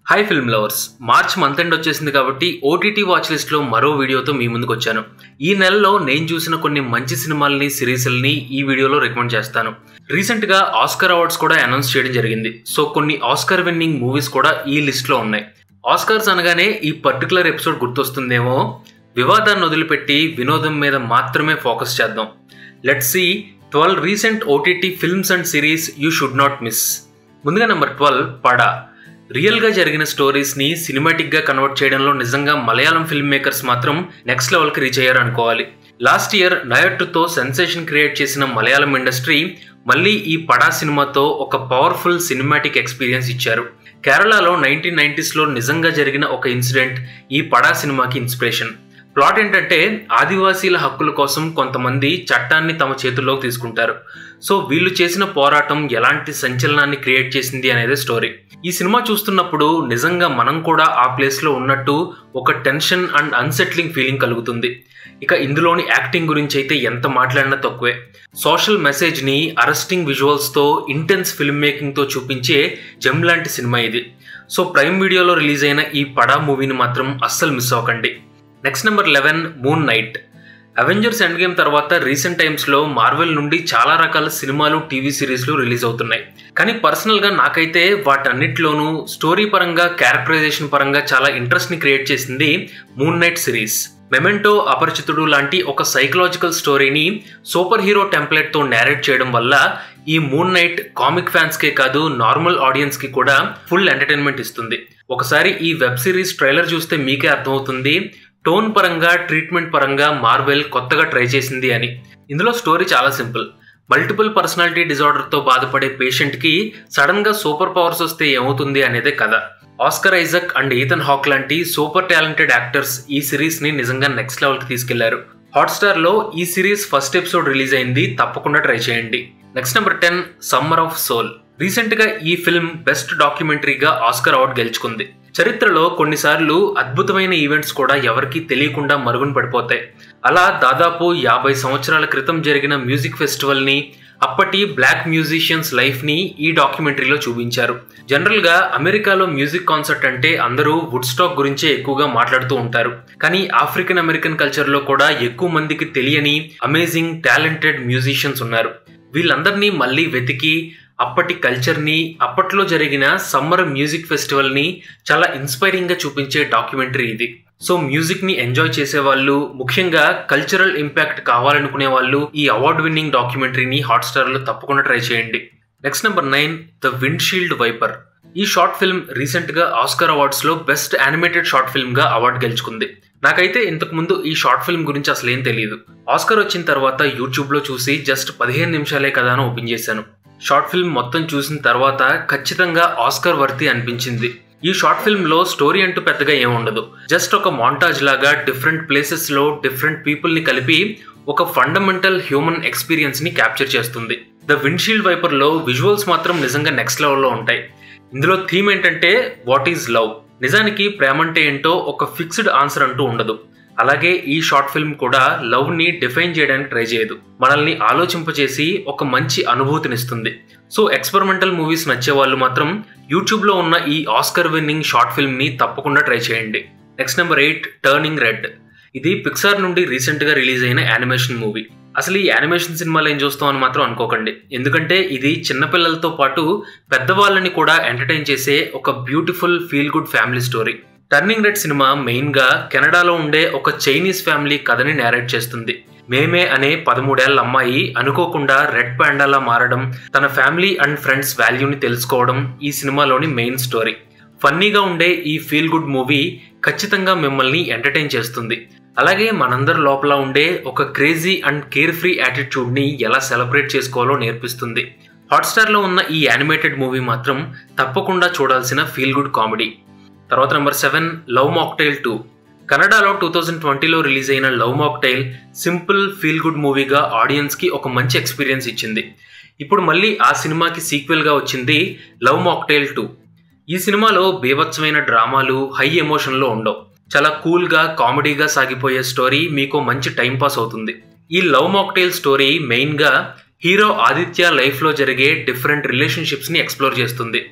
hi film lovers March month end వచ్చేసింది కాబట్టి OTT watch list లో మరో వీడియోతో మీ ముందుకు వచ్చాను ఈ నెలలో నేను చూసిన కొన్ని మంచి సినిమాలని సిరీస్లని ఈ వీడియోలో రికమెండ్ చేస్తాను రీసెంట్ గా ఆస్కర్ అవార్డ్స్ కూడా అనౌన్స్ చేయడం జరిగింది సో కొన్ని ఆస్కర్ విన్నింగ్ మూవీస్ కూడా ఈ లిస్ట్ లో ఉన్నాయి ఆస్కర్స్ అనగానే ఈ పర్టికులర్ ఎపిసోడ్ గుర్తొస్తుందేమో వివాదాన్ని వదిలిపెట్టి వినోదం మీద మాత్రమే ఫోకస్ చేద్దాం let's see twelve recent OTT films and series you should not miss ముందుగా నెంబర్ ట్వెల్వ్ పడా రియల్గా జరిగిన స్టోరీస్ని సినిమాటిక్గా కన్వర్ట్ చేయడంలో నిజంగా మలయాళం ఫిల్మ్ మేకర్స్ మాత్రం నెక్స్ట్ లెవెల్కి రీచ్ అయ్యారు అనుకోవాలి లాస్ట్ ఇయర్ నయట్టుతో సెన్సేషన్ క్రియేట్ చేసిన మలయాళం ఇండస్ట్రీ మళ్ళీ ఈ పడా సినిమాతో ఒక పవర్ఫుల్ సినిమాటిక్ ఎక్స్పీరియన్స్ ఇచ్చారు కేరళలో నైన్టీన్ నైన్టీస్లో నిజంగా జరిగిన ఒక ఇన్సిడెంట్ ఈ పడా సినిమాకి ఇన్స్పిరేషన్ ప్లాట్ ఏంటంటే ఆదివాసీల హక్కుల కోసం కొంతమంది చట్టాన్ని తమ చేతుల్లోకి తీసుకుంటారు సో వీళ్ళు చేసిన పోరాటం ఎలాంటి సంచలనాన్ని క్రియేట్ చేసింది అనేది స్టోరీ ఈ సినిమా చూస్తున్నప్పుడు నిజంగా మనం కూడా ఆ ప్లేస్లో ఉన్నట్టు ఒక టెన్షన్ అండ్ అన్సెట్లింగ్ ఫీలింగ్ కలుగుతుంది ఇక ఇందులోని యాక్టింగ్ గురించి అయితే ఎంత మాట్లాడినా తక్కువే సోషల్ మెసేజ్ని అరెస్టింగ్ విజువల్స్తో ఇంటెన్స్ ఫిల్మ్ మేకింగ్తో చూపించే జెమ్ లాంటి సినిమా ఇది సో ప్రైమ్ వీడియోలో రిలీజ్ అయిన ఈ పడా మూవీని మాత్రం అస్సలు మిస్ అవ్వకండి next number eleven Moon Knight Avengers Endgame తర్వాత రీసెంట్ టైమ్స్లో మార్వెల్ నుండి చాలా రకాల సినిమాలు టీవీ సిరీస్లు రిలీజ్ అవుతున్నాయి కానీ పర్సనల్గా నాకైతే వాటన్నిటిలోనూ స్టోరీ పరంగా క్యారెక్టరైజేషన్ పరంగా చాలా ఇంట్రెస్ట్ని క్రియేట్ చేసింది Moon Knight series Memento Aparichitudu లాంటి ఒక సైకలాజికల్ స్టోరీని సూపర్ హీరో టెంప్లెట్తో నేరేట్ చేయడం వల్ల ఈ మూన్ నైట్ కామిక్ ఫ్యాన్స్కే కాదు నార్మల్ ఆడియన్స్కి కూడా ఫుల్ ఎంటర్టైన్మెంట్ ఇస్తుంది ఒకసారి ఈ వెబ్ సిరీస్ ట్రైలర్ చూస్తే మీకే అర్థమవుతుంది టోన్ పరంగా ట్రీట్మెంట్ పరంగా మార్వెల్ కొత్తగా ట్రై చేసింది అని ఇందులో స్టోరీ చాలా సింపుల్ మల్టిపుల్ పర్సనాలిటీ డిజార్డర్తో బాధపడే పేషెంట్కి సడన్గా సూపర్ పవర్స్ వస్తే ఏమవుతుంది అనేదే కథ Oscar Isaac and Ethan Hawke లాంటి సూపర్ టాలెంటెడ్ యాక్టర్స్ ఈ సిరీస్ని నిజంగా నెక్స్ట్ లెవెల్కి తీసుకెళ్లారు హాట్స్టార్లో ఈ సిరీస్ ఫస్ట్ ఎపిసోడ్ రిలీజ్ అయింది తప్పకుండా ట్రై చేయండి next number ten Summer of Soul రీసెంట్గా ఈ ఫిల్మ్ బెస్ట్ డాక్యుమెంటరీగా ఆస్కర్ అవార్డు గెలుచుకుంది చరిత్రలో కొన్నిసార్లు అద్భుతమైన ఈవెంట్స్ కూడా ఎవరికీ తెలియకుండా మరుగున పడిపోతాయి అలా దాదాపు యాభై సంవత్సరాల క్రితం జరిగిన మ్యూజిక్ ఫెస్టివల్ని అప్పటి బ్లాక్ మ్యూజిషియన్స్ లైఫ్ని ఈ డాక్యుమెంటరీలో చూపించారు జనరల్గా అమెరికాలో మ్యూజిక్ కాన్సర్ట్ అంటే అందరూ వుడ్ స్టాక్ గురించే ఎక్కువగా మాట్లాడుతూ ఉంటారు కానీ ఆఫ్రికన్ అమెరికన్ కల్చర్లో కూడా ఎక్కువ మందికి తెలియని అమేజింగ్ టాలెంటెడ్ మ్యూజిషియన్స్ ఉన్నారు వీళ్ళందరినీ మళ్ళీ వెతికి అప్పటి కల్చర్ని అప్పట్లో జరిగిన సమ్మర్ మ్యూజిక్ ఫెస్టివల్ని చాలా ఇన్స్పైరింగ్గా చూపించే డాక్యుమెంటరీ ఇది సో మ్యూజిక్ని ఎంజాయ్ చేసే వాళ్ళు ముఖ్యంగా కల్చరల్ ఇంపాక్ట్ కావాలనుకునే వాళ్ళు ఈ అవార్డ్ విన్నింగ్ డాక్యుమెంటరీని హాట్స్టార్లో తప్పకుండా ట్రై చేయండి next number nine the Windshield Wiper ఈ షార్ట్ ఫిల్మ్ రీసెంట్గా ఆస్కర్ అవార్డ్స్లో బెస్ట్ యానిమేటెడ్ షార్ట్ ఫిల్మ్గా అవార్డు గెలుచుకుంది నాకైతే ఇంతకు ముందు ఈ షార్ట్ ఫిల్మ్ గురించి అసలు ఏం తెలియదు ఆస్కర్ వచ్చిన తర్వాత యూట్యూబ్లో చూసి జస్ట్ పదిహేను నిమిషాలే కదా అని ఓపెన్ చేశాను షార్ట్ ఫిల్మ్ మొత్తం చూసిన తర్వాత ఖచ్చితంగా ఆస్కర్ వర్తి అనిపించింది ఈ షార్ట్ ఫిల్మ్ లో స్టోరీ అంటూ పెద్దగా ఏముండదు జస్ట్ ఒక మాంటాజ్ లాగా డిఫరెంట్ ప్లేసెస్ లో డిఫరెంట్ పీపుల్ ని కలిపి ఒక ఫండమెంటల్ హ్యూమన్ ఎక్స్పీరియన్స్ ని క్యాప్చర్ చేస్తుంది ద విండ్షీల్డ్ వైపర్ లో విజువల్స్ మాత్రం నిజంగా నెక్స్ట్ లెవెల్లో ఉంటాయి ఇందులో థీమ్ ఏంటంటే వాట్ ఈజ్ లవ్ నిజానికి ప్రేమంటే ఏంటో ఒక ఫిక్స్డ్ ఆన్సర్ అంటూ ఉండదు అలాగే ఈ షార్ట్ ఫిల్మ్ కూడా లవ్ ని డిఫైన్ చేయడానికి ట్రై చేయదు మనల్ని ఆలోచింపచేసి ఒక మంచి అనుభూతినిస్తుంది సో ఎక్స్పెరిమెంటల్ మూవీస్ నచ్చే వాళ్ళు మాత్రం యూట్యూబ్లో ఉన్న ఈ ఆస్కర్ విన్నింగ్ షార్ట్ ఫిల్మ్ని తప్పకుండా ట్రై చేయండి next number eight Turning Red ఇది పిక్సార్ నుండి రీసెంట్గా రిలీజ్ అయిన యానిమేషన్ మూవీ అసలు ఈ యానిమేషన్ సినిమాలు ఏం చూస్తాం అని మాత్రం అనుకోకండి ఎందుకంటే ఇది చిన్నపిల్లలతో పాటు పెద్దవాళ్ళని కూడా ఎంటర్టైన్ చేసే ఒక beautiful feel good family story Turning Red సినిమా మెయిన్గా కెనడాలో ఉండే ఒక చైనీస్ ఫ్యామిలీ కథని నేరేట్ చేస్తుంది మేమే అనే పదమూడేళ్ల అమ్మాయి అనుకోకుండా రెడ్ పాండాలా మారడం తన ఫ్యామిలీ అండ్ ఫ్రెండ్స్ వాల్యూని తెలుసుకోవడం ఈ సినిమాలోని మెయిన్ స్టోరీ ఫన్నీగా ఉండే ఈ ఫీల్ గుడ్ మూవీ ఖచ్చితంగా మిమ్మల్ని ఎంటర్టైన్ చేస్తుంది అలాగే మనందరి లోపల ఉండే ఒక క్రేజీ అండ్ కేర్ ఫ్రీ యాటిట్యూడ్ని ఎలా సెలబ్రేట్ చేసుకోవాలో నేర్పిస్తుంది హాట్స్టార్లో ఉన్న ఈ యానిమేటెడ్ మూవీ మాత్రం తప్పకుండా చూడాల్సిన ఫీల్ గుడ్ కామెడీ తర్వాత number seven Love Mocktail two కన్నడలో టూ థౌజండ్ ట్వంటీలో రిలీజ్ అయిన Love Mocktail simple feel good మూవీగా ఆడియన్స్కి ఒక మంచి ఎక్స్పీరియన్స్ ఇచ్చింది ఇప్పుడు మళ్ళీ ఆ సినిమాకి సీక్వెల్గా వచ్చింది లవ్ మాక్టైల్ టూ ఈ సినిమాలో బీభత్సమైన డ్రామాలు హై ఎమోషన్లో ఉండవు చాలా కూల్గా కామెడీగా సాగిపోయే స్టోరీ మీకు మంచి టైం పాస్ అవుతుంది ఈ లవ్ మాక్టైల్ స్టోరీ మెయిన్గా హీరో ఆదిత్య లైఫ్లో జరిగే డిఫరెంట్ రిలేషన్షిప్స్ని ఎక్స్ప్లోర్ చేస్తుంది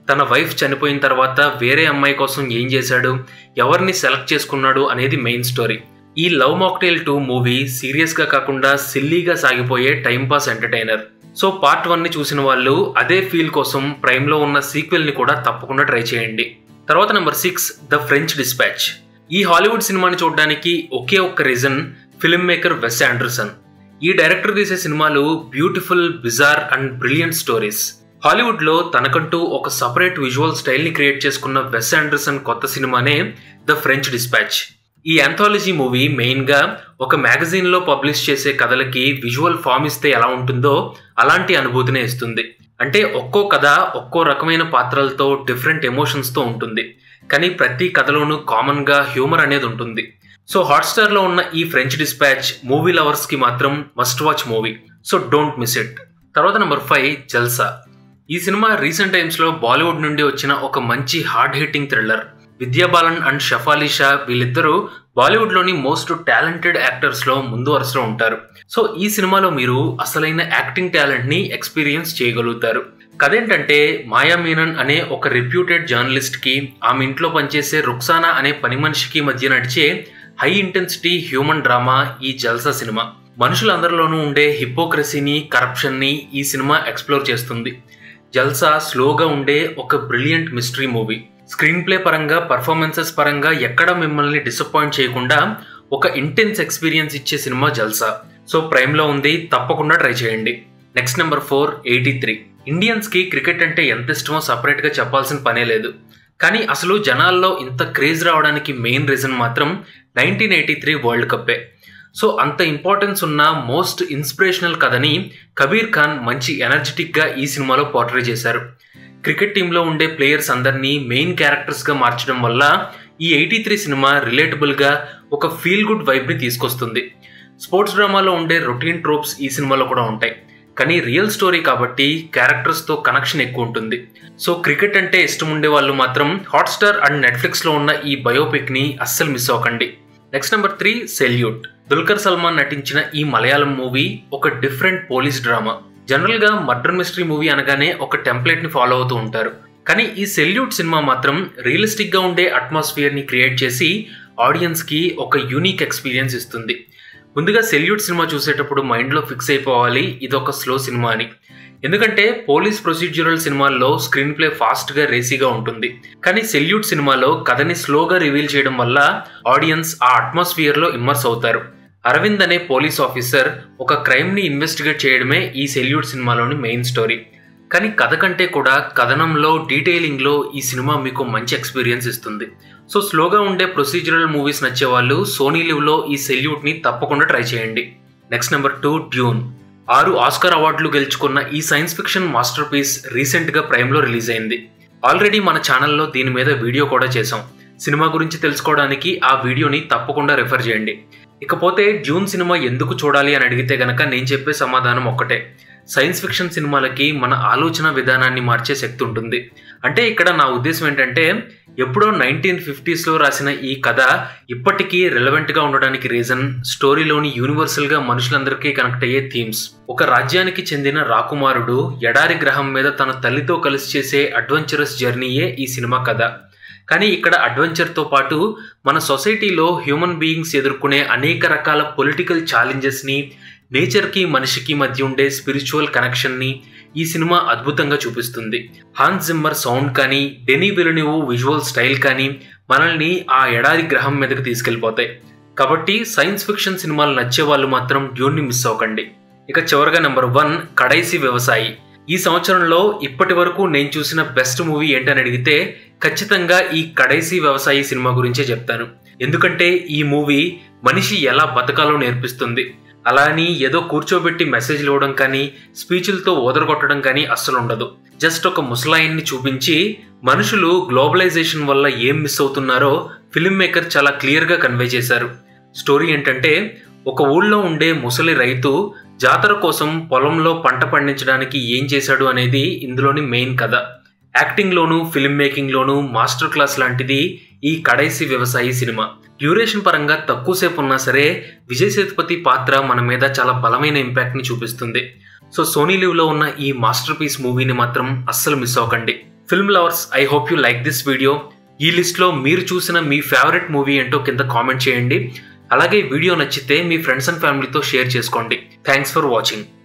తన వైఫ్ చనిపోయిన తర్వాత వేరే అమ్మాయి కోసం ఏం చేశాడు ఎవరిని సెలెక్ట్ చేసుకున్నాడు అనేది మెయిన్ స్టోరీ ఈ లవ్ మాక్టైల్ టూ మూవీ సీరియస్గా కాకుండా సిల్లీగా సాగిపోయే టైంపాస్ ఎంటర్టైనర్ సో పార్ట్ వన్ని చూసిన వాళ్ళు అదే ఫీల్ కోసం ప్రైమ్లో ఉన్న సీక్వెల్ని కూడా తప్పకుండా ట్రై చేయండి తర్వాత number six the French Dispatch ఈ హాలీవుడ్ సినిమాని చూడడానికి ఒకే ఒక్క reason film maker Wes Anderson ఈ డైరెక్టర్ తీసే సినిమాలు beautiful bizarre and brilliant stories హాలీవుడ్లో తనకంటూ ఒక సపరేట్ విజువల్ స్టైల్ని క్రియేట్ చేసుకున్న వెస్ ఆండర్సన్ కొత్త సినిమానే ద ఫ్రెంచ్ డిస్పాచ్ ఈ ఆంథాలజీ మూవీ మెయిన్గా ఒక మ్యాగజైన్లో పబ్లిష్ చేసే కథలకి విజువల్ ఫామ్ ఇస్తే ఎలా ఉంటుందో అలాంటి అనుభూతినే ఇస్తుంది అంటే ఒక్కో కథ ఒక్కో రకమైన పాత్రలతో డిఫరెంట్ ఎమోషన్స్తో ఉంటుంది కానీ ప్రతి కథలోనూ కామన్గా హ్యూమర్ అనేది ఉంటుంది సో హాట్స్టార్లో ఉన్న ఈ ఫ్రెంచ్ డిస్పాచ్ మూవీ లవర్స్కి మాత్రం must watch movie so don't miss it తర్వాత నెంబర్ ఫైవ్ జల్సా ఈ సినిమా రీసెంట్ టైమ్స్లో బాలీవుడ్ నుండి వచ్చిన ఒక మంచి hard hitting thriller Vidya Balan and Shefali Shah వీళ్ళిద్దరూ బాలీవుడ్లోని మోస్ట్ టాలెంటెడ్ యాక్టర్స్లో ముందు వరుసలో ఉంటారు సో ఈ సినిమాలో మీరు అసలైన యాక్టింగ్ టాలెంట్ని ఎక్స్పీరియన్స్ చేయగలుగుతారు కదేంటంటే మాయా మీనన్ అనే ఒక రిప్యూటెడ్ జర్నలిస్ట్కి ఆమె ఇంట్లో పనిచేసే రుక్సానా అనే పని మనిషికి మధ్య నడిచే హై ఇంటెన్సిటీ హ్యూమన్ డ్రామా ఈ జల్సా సినిమా మనుషులందరిలోనూ ఉండే హిపోక్రసీని కరప్షన్ని ఈ సినిమా ఎక్స్ప్లోర్ చేస్తుంది జల్సా స్లోగా ఉండే ఒక brilliant mystery movie screen play పరంగా పర్ఫార్మెన్సెస్ పరంగా ఎక్కడ మిమ్మల్ని డిసప్పాయింట్ చేయకుండా ఒక ఇంటెన్స్ ఎక్స్పీరియన్స్ ఇచ్చే సినిమా జల్సా సో ప్రైమ్లో ఉంది తప్పకుండా ట్రై చేయండి next number four eighty three ఇండియన్స్కి క్రికెట్ అంటే ఎంత ఇష్టమో సపరేట్గా చెప్పాల్సిన పనే లేదు కానీ అసలు జనాల్లో ఇంత క్రేజ్ రావడానికి మెయిన్ రీజన్ మాత్రం నైన్టీన్ ఎయిటీ త్రీ వరల్డ్ కప్పే సో అంత ఇంపార్టెన్స్ ఉన్న మోస్ట్ ఇన్స్పిరేషనల్ కథని కబీర్ ఖాన్ మంచి ఎనర్జెటిక్గా ఈ సినిమాలో పోర్ట్రే చేశారు క్రికెట్ టీంలో ఉండే ప్లేయర్స్ అందరినీ మెయిన్ క్యారెక్టర్స్గా మార్చడం వల్ల ఈ ఎయిటీ త్రీ సినిమా రిలేటబుల్గా ఒక ఫీల్ గుడ్ వైబ్ని తీసుకొస్తుంది స్పోర్ట్స్ డ్రామాలో ఉండే రొటీన్ ట్రోప్స్ ఈ సినిమాలో కూడా ఉంటాయి కానీ రియల్ స్టోరీ కాబట్టి క్యారెక్టర్స్తో కనెక్షన్ ఎక్కువ ఉంటుంది సో క్రికెట్ అంటే ఇష్టం ఉండే వాళ్ళు మాత్రం హాట్స్టార్ అండ్ నెట్ఫ్లిక్స్లో ఉన్న ఈ బయోపిక్ని అస్సలు మిస్ అవ్వకండి next number three Salute Dulquer Salmaan నటించిన ఈ మలయాళం మూవీ ఒక డిఫరెంట్ పోలీస్ డ్రామా జనరల్గా మర్డర్ మిస్టరీ మూవీ అనగానే ఒక టెంప్లెట్ని ఫాలో అవుతూ ఉంటారు కానీ ఈ సెల్యూట్ సినిమా మాత్రం రియలిస్టిక్గా ఉండే అట్మాస్ఫియర్ని క్రియేట్ చేసి ఆడియన్స్కి ఒక యూనిక్ ఎక్స్పీరియన్స్ ఇస్తుంది ముందుగా సెల్యూట్ సినిమా చూసేటప్పుడు మైండ్లో ఫిక్స్ అయిపోవాలి ఇది ఒక స్లో సినిమా అని ఎందుకంటే పోలీస్ ప్రొసీడ్యూరల్ సినిమాల్లో స్క్రీన్ ప్లే ఫాస్ట్గా రేసీగా ఉంటుంది కానీ సెల్యూట్ సినిమాలో కథని స్లోగా రివీల్ చేయడం వల్ల ఆడియన్స్ ఆ అట్మాస్ఫియర్లో ఇమ్మర్స్ అవుతారు అరవింద్ అనే పోలీస్ ఆఫీసర్ ఒక క్రైమ్ని ఇన్వెస్టిగేట్ చేయడమే ఈ సెల్యూట్ సినిమాలోని మెయిన్ స్టోరీ కానీ కథ కంటే కూడా కథనంలో డీటెయిలింగ్లో ఈ సినిమా మీకు మంచి ఎక్స్పీరియన్స్ ఇస్తుంది సో స్లోగా ఉండే ప్రొసీజరల్ మూవీస్ నచ్చే వాళ్ళు సోనీ లివ్లో ఈ సెల్యూట్ని తప్పకుండా ట్రై చేయండి నెక్స్ట్ నెంబర్ టూ డ్యూన్ ఆరు ఆస్కార్ అవార్డులు గెలుచుకున్న ఈ సైన్స్ ఫిక్షన్ మాస్టర్ పీస్ రీసెంట్గా ప్రైమ్లో రిలీజ్ అయింది ఆల్రెడీ మన ఛానల్లో దీని మీద వీడియో కూడా చేసాం సినిమా గురించి తెలుసుకోవడానికి ఆ వీడియోని తప్పకుండా రెఫర్ చేయండి ఇకపోతే డ్యూన్ సినిమా ఎందుకు చూడాలి అని అడిగితే గనక నేను చెప్పే సమాధానం ఒక్కటే సైన్స్ ఫిక్షన్ సినిమాలకి మన ఆలోచన విధానాన్ని మార్చే శక్తి ఉంటుంది అంటే ఇక్కడ నా ఉద్దేశం ఏంటంటే ఎప్పుడో నైన్టీన్ ఫిఫ్టీస్లో రాసిన ఈ కథ ఇప్పటికీ రిలవెంట్గా ఉండడానికి రీజన్ స్టోరీలోని యూనివర్సల్గా మనుషులందరికీ కనెక్ట్ అయ్యే థీమ్స్ ఒక రాజ్యానికి చెందిన రాకుమారుడు ఎడారి గ్రహం మీద తన తల్లితో కలిసి చేసే అడ్వెంచరస్ జర్నీయే ఈ సినిమా కథ కానీ ఇక్కడ అడ్వెంచర్తో పాటు మన సొసైటీలో హ్యూమన్ బీయింగ్స్ ఎదుర్కొనే అనేక రకాల పొలిటికల్ ఛాలెంజెస్ని నేచర్కి మనిషికి మధ్య ఉండే స్పిరిచువల్ కనెక్షన్ని ఈ సినిమా అద్భుతంగా చూపిస్తుంది హాన్స్ జిమ్మర్ సౌండ్ కానీ డెనీ విలునివు విజువల్ స్టైల్ కానీ మనల్ని ఆ ఎడారి గ్రహం మీదకి తీసుకెళ్ళిపోతాయి కాబట్టి సైన్స్ ఫిక్షన్ సినిమాలు నచ్చే వాళ్ళు మాత్రం డ్యూన్ని మిస్ అవ్వకండి ఇక చివరిగా నెంబర్ వన్ కడైసి వ్యవసాయి ఈ సంవత్సరంలో ఇప్పటి వరకు నేను చూసిన బెస్ట్ మూవీ ఏంటని అడిగితే ఖచ్చితంగా ఈ కడైసి వ్యవసాయి సినిమా గురించే చెప్తాను ఎందుకంటే ఈ మూవీ మనిషి ఎలా బతకాలో నేర్పిస్తుంది అలా అని ఏదో కూర్చోబెట్టి మెసేజ్లు ఇవ్వడం కానీ స్పీచ్లతో ఓదరగొట్టడం కానీ అస్సలు ఉండదు జస్ట్ ఒక ముసలాయన్ని చూపించి మనుషులు గ్లోబలైజేషన్ వల్ల ఏం మిస్ అవుతున్నారో ఫిల్మ్ మేకర్ చాలా క్లియర్గా కన్వే చేశారు స్టోరీ ఏంటంటే ఒక ఊళ్ళో ఉండే ముసలి రైతు జాతర కోసం పొలంలో పంట పండించడానికి ఏం చేశాడు అనేది ఇందులోని మెయిన్ కథ యాక్టింగ్లోను ఫిల్మ్ మేకింగ్లోను మాస్టర్ క్లాస్ లాంటిది ఈ కడైసి వ్యవసాయి సినిమా డ్యూరేషన్ పరంగా తక్కువసేపు ఉన్నా సరే విజయ్ సేతుపతి పాత్ర మన మీద చాలా బలమైన ఇంపాక్ట్ని చూపిస్తుంది సో సోనీ లివ్లో ఉన్న ఈ మాస్టర్ పీస్ మూవీని మాత్రం అస్సలు మిస్ అవ్వకండి film lovers I hope you like this video ఈ లిస్ట్లో మీరు చూసిన మీ ఫేవరెట్ మూవీ ఏంటో కింద కామెంట్ చేయండి అలాగే వీడియో నచ్చితే మీ ఫ్రెండ్స్ అండ్ ఫ్యామిలీతో షేర్ చేసుకోండి థ్యాంక్స్ ఫర్ వాచింగ్